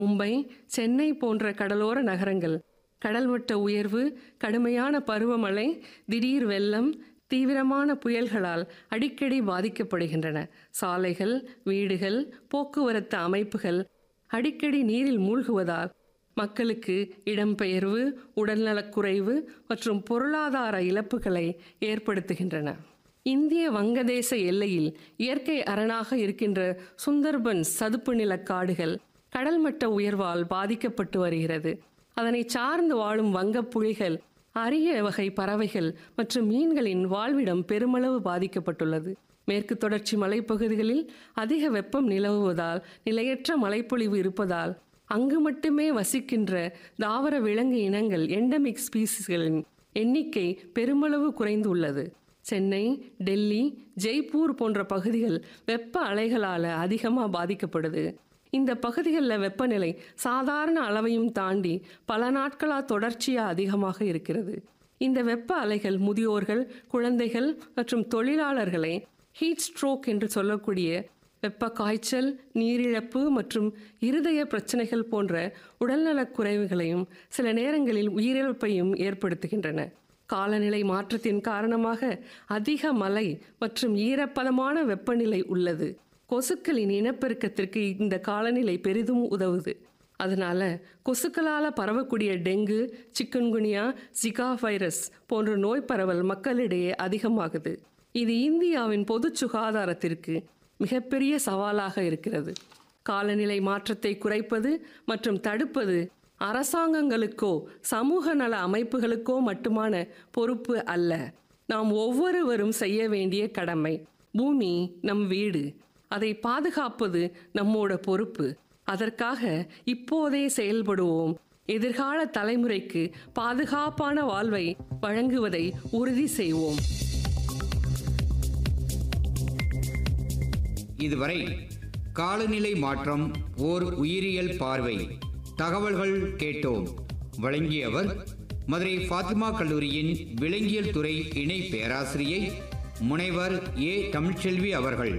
மும்பை சென்னை போன்ற கடலோர நகரங்கள் கடல்மட்ட உயர்வு கடுமையான பருவமழை திடீர் வெள்ளம் தீவிரமான புயல்களால் அடிக்கடி பாதிக்கப்படுகின்றன சாலைகள் வீடுகள் போக்குவரத்து அமைப்புகள் அடிக்கடி நீரில் மூழ்குவதால் மக்களுக்கு இடம்பெயர்வு உடல்நலக்குறைவு மற்றும் பொருளாதார இழப்புகளை ஏற்படுத்துகின்றன இந்திய வங்கதேச எல்லையில் இயற்கை அரணாக இருக்கின்ற சுந்தர்பன் சதுப்பு நிலக் காடுகள் கடல்மட்ட உயர்வால் பாதிக்கப்பட்டு வருகிறது அதனை சார்ந்து வாழும் வங்கப் புலிகள் அரிய வகை பறவைகள் மற்றும் மீன்களின் வாழ்விடம் பெருமளவு பாதிக்கப்பட்டுள்ளது மேற்கு தொடர்ச்சி மலைப்பகுதிகளில் அதிக வெப்பம் நிலவுவதால் நிலையற்ற மழைப்பொழிவு இருப்பதால் அங்கு மட்டுமே வசிக்கின்ற தாவர விலங்கு இனங்கள் எண்டமிக் ஸ்பீசிஸ்களின் எண்ணிக்கை பெருமளவு குறைந்துள்ளது சென்னை டெல்லி ஜெய்ப்பூர் போன்ற பகுதிகள் வெப்ப அலைகளால் அதிகமாக பாதிக்கப்படுது இந்த பகுதிகளில் வெப்பநிலை சாதாரண அளவையும் தாண்டி பல நாட்களாக தொடர்ச்சியாக அதிகமாக இருக்கிறது இந்த வெப்ப அலைகள் முதியோர்கள் குழந்தைகள் மற்றும் தொழிலாளர்களை ஹீட் ஸ்ட்ரோக் என்று சொல்லக்கூடிய வெப்ப காய்ச்சல் நீரிழப்பு மற்றும் இருதய பிரச்சனைகள் போன்ற உடல்நலக் குறைவுகளையும் சில நேரங்களில் உயிரிழப்பையும் ஏற்படுத்துகின்றன காலநிலை மாற்றத்தின் காரணமாக அதிக மழை மற்றும் ஈரப்பதமான வெப்பநிலை உள்ளது கொசுக்களின் இனப்பெருக்கத்திற்கு இந்த காலநிலை பெரிதும் உதவுது அதனால கொசுக்களால் பரவக்கூடிய டெங்கு சிக்கன்குனியா ஜிகா வைரஸ் போன்ற நோய் பரவல் மக்களிடையே அதிகமாகுது இது இந்தியாவின் பொது சுகாதாரத்திற்கு மிகப்பெரிய சவாலாக இருக்கிறது காலநிலை மாற்றத்தை குறைப்பது மற்றும் தடுப்பது அரசாங்கங்களுக்கோ சமூக நல அமைப்புகளுக்கோ மட்டுமான பொறுப்பு அல்ல நாம் ஒவ்வொருவரும் செய்ய வேண்டிய கடமை பூமி நம் வீடு அதை பாதுகாப்பது நம்மோட பொறுப்பு அதற்காக இப்போதே செயல்படுவோம் எதிர்கால தலைமுறைக்கு பாதுகாப்பான வாழ்வை வழங்குவதை உறுதி செய்வோம் இதுவரை காலநிலை மாற்றம் ஓர் உயிரியல் பார்வை தகவல்கள் கேட்டோம் வழங்கியவர் மதுரை ஃபாத்திமா கல்லூரியின் விலங்கியல் துறை இணை பேராசிரியை முனைவர் ஏ தமிழ்ச்செல்வி அவர்கள்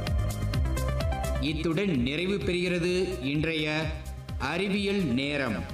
இத்துடன் நிறைவு பெறுகிறது இன்றைய அறிவியல் நேரம்